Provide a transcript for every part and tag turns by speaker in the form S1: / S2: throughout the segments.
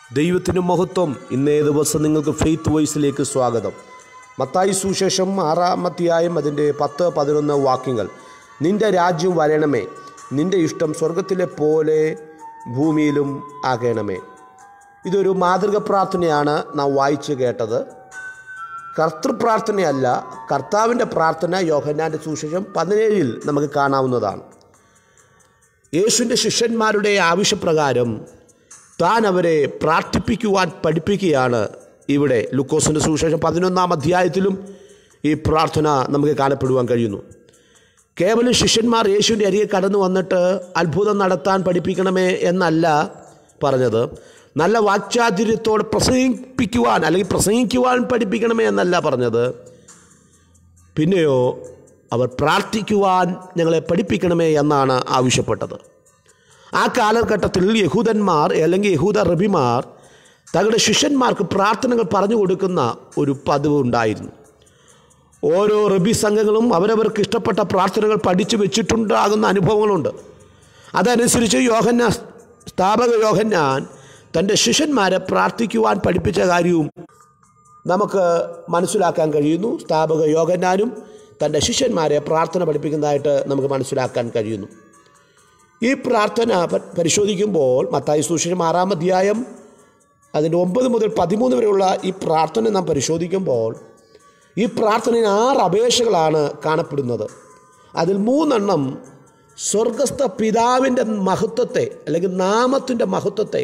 S1: ദൈവത്തിന് മഹത്വം ഇന്നേ ദിവസം നിങ്ങൾക്ക് ഫെയ്ത്ത് വോയിസിലേക്ക് സ്വാഗതം മത്തായി സുശേഷം ആറാം അധ്യായം അതിൻ്റെ പത്ത് പതിനൊന്ന് വാക്യങ്ങൾ നിന്റെ രാജ്യം വരണമേ നിന്റെ ഇഷ്ടം സ്വർഗത്തിലെ പോലെ ഭൂമിയിലും ആകണമേ ഇതൊരു മാതൃക പ്രാർത്ഥനയാണ് നാം വായിച്ച് കേട്ടത് കർത്തൃപ്രാർത്ഥനയല്ല കർത്താവിൻ്റെ പ്രാർത്ഥന യോഹന്നാൻ്റെ സുശേഷം പതിനേഴിൽ നമുക്ക് കാണാവുന്നതാണ് യേശുവിൻ്റെ ശിഷ്യന്മാരുടെ ആവശ്യപ്രകാരം താൻ അവരെ പ്രാർത്ഥിപ്പിക്കുവാൻ പഠിപ്പിക്കുകയാണ് ഇവിടെ ലുക്കോസിൻ്റെ സുവിശേഷം പതിനൊന്നാം അധ്യായത്തിലും ഈ പ്രാർത്ഥന നമുക്ക് കാണപ്പെടുവാൻ കഴിയുന്നു കേവലം ശിഷ്യന്മാർ യേശുവിൻ്റെ അരികെ കടന്നു വന്നിട്ട് അത്ഭുതം നടത്താൻ പഠിപ്പിക്കണമേ എന്നല്ല പറഞ്ഞത് നല്ല വാക്ചാതുര്യത്തോടെ പ്രസംഗിപ്പിക്കുവാൻ അല്ലെങ്കിൽ പ്രസംഗിക്കുവാൻ പഠിപ്പിക്കണമേ എന്നല്ല പറഞ്ഞത് പിന്നെയോ അവർ പ്രാർത്ഥിക്കുവാൻ ഞങ്ങളെ പഠിപ്പിക്കണമേ എന്നാണ് ആവശ്യപ്പെട്ടത് ആ കാലഘട്ടത്തിൽ യഹൂദന്മാർ അല്ലെങ്കിൽ യഹൂദ റബിമാർ തങ്ങളുടെ ശിഷ്യന്മാർക്ക് പ്രാർത്ഥനകൾ പറഞ്ഞു കൊടുക്കുന്ന ഒരു പതിവ് ഉണ്ടായിരുന്നു ഓരോ റബി സംഘങ്ങളും അവരവർക്ക് ഇഷ്ടപ്പെട്ട പ്രാർത്ഥനകൾ പഠിച്ചു വെച്ചിട്ടുണ്ടാകുന്ന അനുഭവങ്ങളുണ്ട് അതനുസരിച്ച് യോഹന്ന സ്ഥാപക യോഹന്നാൻ തൻ്റെ ശിഷ്യന്മാരെ പ്രാർത്ഥിക്കുവാൻ പഠിപ്പിച്ച കാര്യവും നമുക്ക് മനസ്സിലാക്കാൻ കഴിയുന്നു സ്ഥാപക യോഗന്നാനും തൻ്റെ ശിഷ്യന്മാരെ പ്രാർത്ഥന പഠിപ്പിക്കുന്നതായിട്ട് നമുക്ക് മനസ്സിലാക്കാൻ കഴിയുന്നു ഈ പ്രാർത്ഥന പ- പരിശോധിക്കുമ്പോൾ മത്തായി സുശേഷം ആറാം അധ്യായം അതിൻ്റെ ഒമ്പത് മുതൽ പതിമൂന്ന് വരെയുള്ള ഈ പ്രാർത്ഥന നാം പരിശോധിക്കുമ്പോൾ ഈ പ്രാർത്ഥനയിൽ ആറ് അപേക്ഷകളാണ് കാണപ്പെടുന്നത് അതിൽ മൂന്നെണ്ണം സ്വർഗസ്ഥ പിതാവിൻ്റെ മഹത്വത്തെ അല്ലെങ്കിൽ നാമത്തിൻ്റെ മഹത്വത്തെ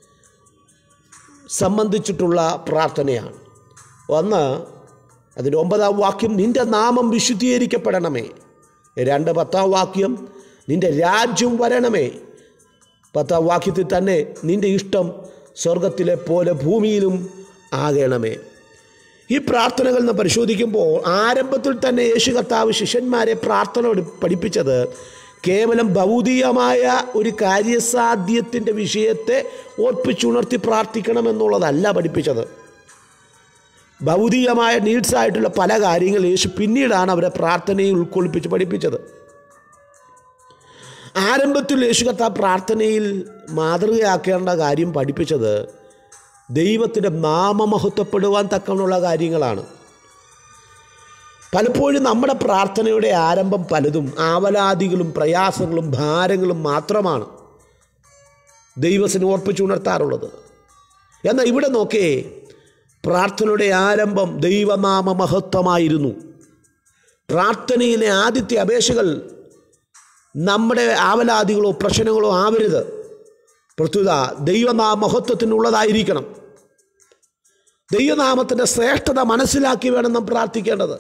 S1: സംബന്ധിച്ചിട്ടുള്ള പ്രാർത്ഥനയാണ് ഒന്ന് അതിൻ്റെ ഒമ്പതാം വാക്യം നിന്റെ നാമം വിശുദ്ധീകരിക്കപ്പെടണമേ രണ്ട് പത്താം വാക്യം നിന്റെ രാജ്യം വരണമേ പത്താം വാക്യത്തിൽ തന്നെ നിന്റെ ഇഷ്ടം സ്വർഗത്തിലെ പോലെ ഭൂമിയിലും ആകണമേ ഈ പ്രാർത്ഥനകൾ നാം പരിശോധിക്കുമ്പോൾ ആരംഭത്തിൽ തന്നെ യേശു കർത്താവ് ശിഷ്യന്മാരെ പ്രാർത്ഥന പഠി- പഠിപ്പിച്ചത് കേവലം ഭൗതികമായ ഒരു കാര്യസാധ്യത്തിൻ്റെ വിഷയത്തെ ഓർപ്പിച്ചുണർത്തി പ്രാർത്ഥിക്കണമെന്നുള്ളതല്ല പഠിപ്പിച്ചത് ഭൗതികമായ നീഡ്സ് ആയിട്ടുള്ള പല കാര്യങ്ങൾ യേശു പിന്നീടാണ് അവരെ പ്രാർത്ഥനയിൽ ഉൾക്കൊള്ളിപ്പിച്ച് പഠിപ്പിച്ചത് ആരംഭത്തിൽ യേശു കർത്താവ് പ്രാർത്ഥനയിൽ മാതൃകയാക്കേണ്ട കാര്യം പഠിപ്പിച്ചത് ദൈവത്തിൻ്റെ നാമമഹത്വപ്പെടുവാൻ തക്കമുള്ള കാര്യങ്ങളാണ് പലപ്പോഴും നമ്മുടെ പ്രാർത്ഥനയുടെ ആരംഭം പലതും ആവലാദികളും പ്രയാസങ്ങളും ഭാരങ്ങളും മാത്രമാണ് ദൈവത്തിന് ഓർപ്പിച്ചുണർത്താറുള്ളത് എന്നാൽ ഇവിടെ നോക്കേ പ്രാർത്ഥനയുടെ ആരംഭം ദൈവനാമ മഹത്വമായിരുന്നു പ്രാർത്ഥനയിലെ ആദ്യത്തെ അപേക്ഷകൾ നമ്മുടെ ആവലാദികളോ പ്രശ്നങ്ങളോ ആവരുത് പ്രസ്തുത ദൈവനാമ മഹത്വത്തിനുള്ളതായിരിക്കണം ദൈവനാമത്തിൻ്റെ ശ്രേഷ്ഠത മനസ്സിലാക്കി വേണം നാം പ്രാർത്ഥിക്കേണ്ടത്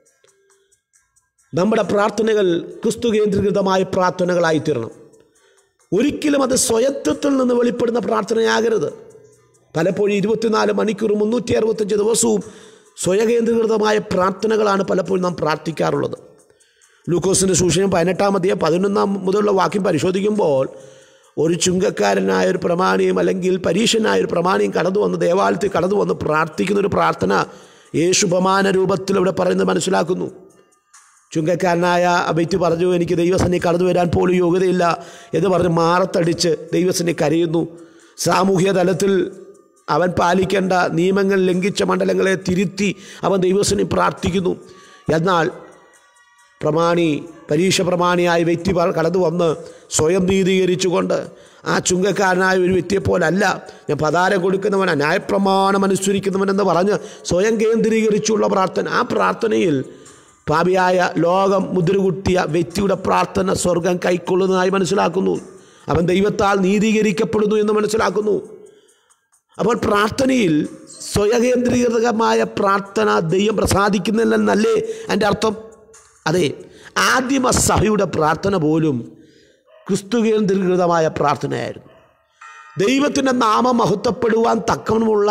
S1: നമ്മുടെ പ്രാർത്ഥനകൾ ക്രിസ്തു കേന്ദ്രീകൃതമായ പ്രാർത്ഥനകളായിത്തീരണം ഒരിക്കലും അത് സ്വയത്വത്തിൽ നിന്ന് വെളിപ്പെടുന്ന പ്രാർത്ഥനയാകരുത് പലപ്പോഴും ഇരുപത്തിനാല് മണിക്കൂർ മുന്നൂറ്റി അറുപത്തഞ്ച് ദിവസവും സ്വയകേന്ദ്രീകൃതമായ പ്രാർത്ഥനകളാണ് പലപ്പോഴും നാം പ്രാർത്ഥിക്കാറുള്ളത് ലൂക്കോസിൻ്റെ സൂക്ഷ്യം പതിനെട്ടാം അധ്യായം പതിനൊന്നാം മുതലുള്ള വാക്യം പരിശോധിക്കുമ്പോൾ ഒരു ചുങ്കക്കാരനായ ഒരു പ്രമാണിയും അല്ലെങ്കിൽ പരീക്ഷനായ ഒരു പ്രമാണിയും കടന്നു വന്ന് ദേവാലയത്തിൽ കടന്നു വന്ന് പ്രാർത്ഥിക്കുന്ന ഒരു പ്രാർത്ഥന യേശുപമാന രൂപത്തിൽ ഇവിടെ പറയുന്നത് മനസ്സിലാക്കുന്നു ചുങ്കക്കാരനായ ആ വ്യക്തി പറഞ്ഞു എനിക്ക് ദൈവസനെ കടന്നു വരാൻ പോലും യോഗ്യതയില്ല എന്ന് പറഞ്ഞ് മാറത്തടിച്ച് ദൈവസനെ കരയുന്നു സാമൂഹ്യ തലത്തിൽ അവൻ പാലിക്കേണ്ട നിയമങ്ങൾ ലംഘിച്ച മണ്ഡലങ്ങളെ തിരുത്തി അവൻ ദൈവസനെ പ്രാർത്ഥിക്കുന്നു എന്നാൽ പ്രമാണി പരീക്ഷ പ്രമാണിയായ വ്യക്തി പ- കടന്നു വന്ന് സ്വയം നീതീകരിച്ചുകൊണ്ട് ആ ചുങ്കക്കാരനായ ഒരു വ്യക്തിയെപ്പോലല്ല ഞാൻ പതാരം കൊടുക്കുന്നവൻ ന്യായപ്രമാണം അനുസരിക്കുന്നവനെന്ന് പറഞ്ഞ് സ്വയം കേന്ദ്രീകരിച്ചുള്ള പ്രാർത്ഥന ആ പ്രാർത്ഥനയിൽ പാപിയായ ലോകം മുദ്രകുട്ടിയ വ്യക്തിയുടെ പ്രാർത്ഥന സ്വർഗം കൈക്കൊള്ളുന്നതായി മനസ്സിലാക്കുന്നു അവൻ ദൈവത്താൽ നീതീകരിക്കപ്പെടുന്നു എന്ന് മനസ്സിലാക്കുന്നു അപ്പോൾ പ്രാർത്ഥനയിൽ സ്വയകേന്ദ്രീകൃതമായ പ്രാർത്ഥന ദൈവം പ്രസാദിക്കുന്നില്ലെന്നല്ലേ എൻ്റെ അർത്ഥം അതെ ആദിമ സഭയുടെ പ്രാർത്ഥന പോലും ക്രിസ്തു കേന്ദ്രീകൃതമായ പ്രാർത്ഥനയായിരുന്നു ദൈവത്തിൻ്റെ നാമം മഹത്വപ്പെടുവാൻ തക്കമുള്ള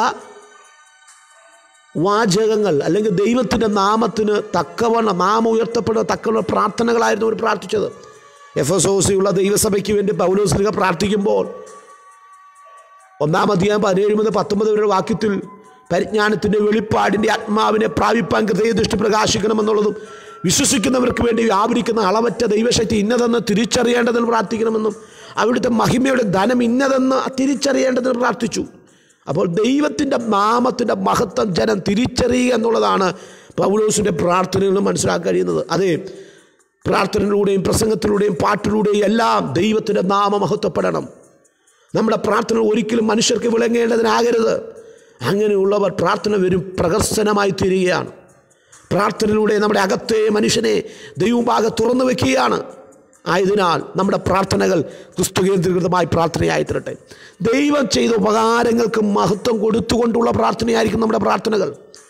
S1: വാചകങ്ങൾ അല്ലെങ്കിൽ ദൈവത്തിൻ്റെ നാമത്തിന് തക്കവണ്ണം നാമം ഉയർത്തപ്പെടുന്ന തക്കവണ്ണ പ്രാർത്ഥനകളായിരുന്നു അവർ പ്രാർത്ഥിച്ചത് എഫ് എസ് ഒ സിയുള്ള ദൈവസഭയ്ക്ക് വേണ്ടി പൗലോസ്ലിക പ്രാർത്ഥിക്കുമ്പോൾ ഒന്നാം അധ്യായം പതിനേഴ് മുതൽ പത്തൊമ്പത് വരെ വാക്യത്തിൽ പരിജ്ഞാനത്തിൻ്റെ വെളിപ്പാടിൻ്റെ ആത്മാവിനെ പ്രാപിപ്പാൻ ഹൃദയദൃഷ്ടി പ്രകാശിക്കണമെന്നുള്ളതും വിശ്വസിക്കുന്നവർക്ക് വേണ്ടി വ്യാപരിക്കുന്ന അളവറ്റ ദൈവശക്തി ഇന്നതെന്ന് തിരിച്ചറിയേണ്ടതിന് പ്രാർത്ഥിക്കണമെന്നും അവിടുത്തെ മഹിമയുടെ ധനം ഇന്നതെന്ന് തിരിച്ചറിയേണ്ടതിന് പ്രാർത്ഥിച്ചു അപ്പോൾ ദൈവത്തിൻ്റെ നാമത്തിൻ്റെ മഹത്വം ജനം തിരിച്ചറിയുക എന്നുള്ളതാണ് പൗലോസിൻ്റെ പ്രാർത്ഥനകളും മനസ്സിലാക്കാൻ കഴിയുന്നത് അതെ പ്രാർത്ഥനയിലൂടെയും പ്രസംഗത്തിലൂടെയും പാട്ടിലൂടെയും എല്ലാം ദൈവത്തിൻ്റെ നാമം മഹത്വപ്പെടണം നമ്മുടെ പ്രാർത്ഥന ഒരിക്കലും മനുഷ്യർക്ക് വിളങ്ങേണ്ടതിനാകരുത് അങ്ങനെയുള്ളവർ പ്രാർത്ഥന വരും പ്രകർശനമായി തീരുകയാണ് പ്രാർത്ഥനയിലൂടെ നമ്മുടെ അകത്തെ മനുഷ്യനെ ദൈവഭാഗം തുറന്നു വെക്കുകയാണ് ആയതിനാൽ നമ്മുടെ പ്രാർത്ഥനകൾ ക്രിസ്തു കേന്ദ്രീകൃതമായി പ്രാർത്ഥനയായി തീരട്ടെ ദൈവം ചെയ്ത ഉപകാരങ്ങൾക്ക് മഹത്വം കൊടുത്തുകൊണ്ടുള്ള പ്രാർത്ഥനയായിരിക്കും നമ്മുടെ പ്രാർത്ഥനകൾ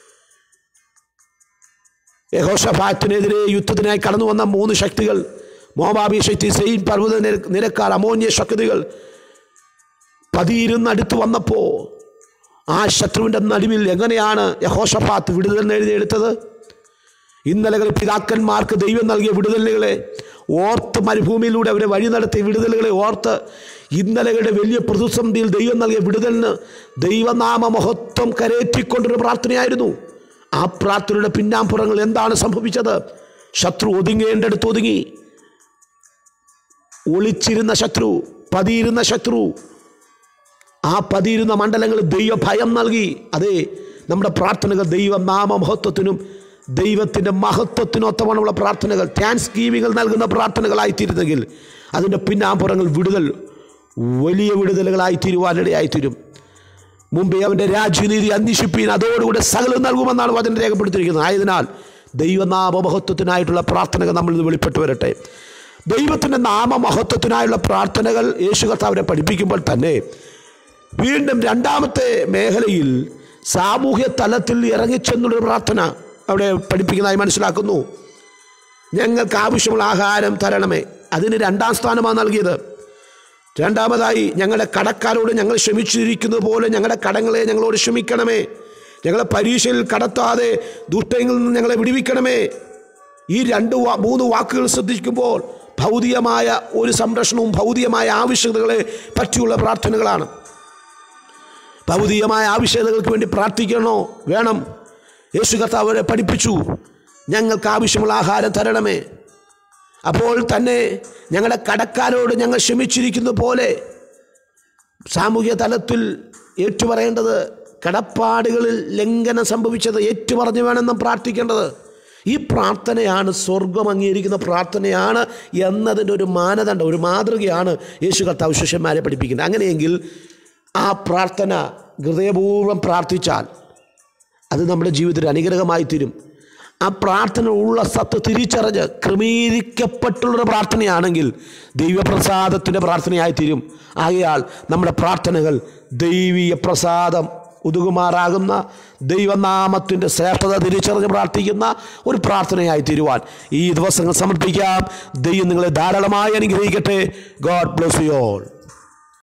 S1: യഹോഷഫാറ്റിനെതിരെ യുദ്ധത്തിനായി കടന്നു വന്ന മൂന്ന് ശക്തികൾ മോബാബി ശക്തി സെയിൻ പർവ്വത നിര- നിരക്കാർ അമോന്യ ശക്തികൾ പതിയിരുന്ന് അടുത്ത് വന്നപ്പോൾ ആ ശത്രുവിൻ്റെ നടുവിൽ എങ്ങനെയാണ് യഹോഷഫാത്ത് വിടുതൽ എഴുതിയെടുത്തത് ഇന്നലകളിൽ പിതാക്കന്മാർക്ക് ദൈവം നൽകിയ വിടുതലുകളെ ഓർത്ത് മരുഭൂമിയിലൂടെ അവരെ വഴി നടത്തിയ വിടുതലുകളെ ഓർത്ത് ഇന്നലകളുടെ വലിയ പ്രതിസന്ധിയിൽ ദൈവം നൽകിയ വിടുതലിന് ദൈവനാമ മഹത്വം കരേറ്റിക്കൊണ്ടൊരു പ്രാർത്ഥനയായിരുന്നു ആ പ്രാർത്ഥനയുടെ പിന്നാമ്പുറങ്ങൾ എന്താണ് സംഭവിച്ചത് ശത്രു ഒതുങ്ങേണ്ടടുത്ത് ഒതുങ്ങി ഒളിച്ചിരുന്ന ശത്രു പതിയിരുന്ന ശത്രു ആ പതിയിരുന്ന മണ്ഡലങ്ങൾ ദൈവഭയം നൽകി അതെ നമ്മുടെ പ്രാർത്ഥനകൾ ദൈവ നാമമഹത്വത്തിനും ദൈവത്തിൻ്റെ മഹത്വത്തിനൊത്തവണ്ണമുള്ള പ്രാർത്ഥനകൾ താൻസ് ഗീവികൾ നൽകുന്ന പ്രാർത്ഥനകളായിത്തീരുന്നെങ്കിൽ അതിൻ്റെ പിന്നാമ്പുറങ്ങൾ വിടുതൽ വലിയ വിടുതലുകളായി തീരുവാനിടയായിത്തീരും മുമ്പേ അവൻ്റെ രാജ്യനീതി അന്വേഷിപ്പീൻ അതോടുകൂടെ സകലം നൽകുമെന്നാണ് വചനം രേഖപ്പെടുത്തിയിരിക്കുന്നത് ആയതിനാൽ ദൈവനാമമഹത്വത്തിനായിട്ടുള്ള പ്രാർത്ഥനകൾ നമ്മളിൽ നിന്ന് വെളിപ്പെട്ടു വരട്ടെ ദൈവത്തിൻ്റെ നാമമഹത്വത്തിനായുള്ള പ്രാർത്ഥനകൾ യേശു കർത്താവിനെ പഠിപ്പിക്കുമ്പോൾ തന്നെ വീണ്ടും രണ്ടാമത്തെ മേഖലയിൽ സാമൂഹ്യ തലത്തിൽ ഇറങ്ങിച്ചെന്നുള്ളൊരു പ്രാർത്ഥന അവിടെ പഠിപ്പിക്കുന്നതായി മനസ്സിലാക്കുന്നു ഞങ്ങൾക്ക് ആവശ്യമുള്ള ആഹാരം തരണമേ അതിന് രണ്ടാം സ്ഥാനമാണ് നൽകിയത് രണ്ടാമതായി ഞങ്ങളുടെ കടക്കാരോട് ഞങ്ങൾ ക്ഷമിച്ചിരിക്കുന്നത് പോലെ ഞങ്ങളുടെ കടങ്ങളെ ഞങ്ങളോട് ക്ഷമിക്കണമേ ഞങ്ങളെ പരീക്ഷയിൽ കടത്താതെ ദുഷ്ടങ്ങളിൽ നിന്ന് ഞങ്ങളെ വിടുവിക്കണമേ ഈ രണ്ട് വാ മൂന്ന് വാക്കുകൾ ശ്രദ്ധിക്കുമ്പോൾ ഭൗതികമായ ഒരു സംരക്ഷണവും ഭൗതികമായ ആവശ്യകതകളെ പറ്റിയുള്ള പ്രാർത്ഥനകളാണ് ഭൗതികമായ ആവശ്യകതകൾക്ക് വേണ്ടി പ്രാർത്ഥിക്കണോ വേണം യേശു കർത്താവ് അവരെ പഠിപ്പിച്ചു ഞങ്ങൾക്ക് ആവശ്യമുള്ള ആഹാരം തരണമേ അപ്പോൾ തന്നെ ഞങ്ങളുടെ കടക്കാരോട് ഞങ്ങൾ ക്ഷമിച്ചിരിക്കുന്ന പോലെ സാമൂഹ്യ തലത്തിൽ ഏറ്റുപറയേണ്ടത് കടപ്പാടുകളിൽ ലംഘനം സംഭവിച്ചത് ഏറ്റുപറഞ്ഞു വേണം നാം പ്രാർത്ഥിക്കേണ്ടത് ഈ പ്രാർത്ഥനയാണ് സ്വർഗം അംഗീകരിക്കുന്ന പ്രാർത്ഥനയാണ് എന്നതിൻ്റെ ഒരു മാനദണ്ഡം ഒരു മാതൃകയാണ് യേശു കർത്താവ് ശിഷ്യന്മാരെ പഠിപ്പിക്കുന്നത് അങ്ങനെയെങ്കിൽ ആ പ്രാർത്ഥന ഹൃദയപൂർവ്വം പ്രാർത്ഥിച്ചാൽ അത് നമ്മുടെ ജീവിതത്തിൽ അനുഗ്രഹമായി തീരും ആ പ്രാർത്ഥന ഉള്ള സത്ത് തിരിച്ചറിഞ്ഞ് ക്രമീകരിക്കപ്പെട്ടുള്ളൊരു പ്രാർത്ഥനയാണെങ്കിൽ ദൈവപ്രസാദത്തിൻ്റെ പ്രാർത്ഥനയായി തീരും ആകയാൽ നമ്മുടെ പ്രാർത്ഥനകൾ ദൈവീയ പ്രസാദം ഉതുകുമാറാകുന്ന ദൈവനാമത്തിൻ്റെ ശ്രേഷ്ഠത തിരിച്ചറിഞ്ഞ് പ്രാർത്ഥിക്കുന്ന ഒരു പ്രാർത്ഥനയായി തീരുവാൻ ഈ ദിവസങ്ങൾ സമർപ്പിക്കാം ദൈവം നിങ്ങളെ ധാരാളമായി അനുഗ്രഹിക്കട്ടെ ഗോഡ് ബ്ലസ് യു ഓൾ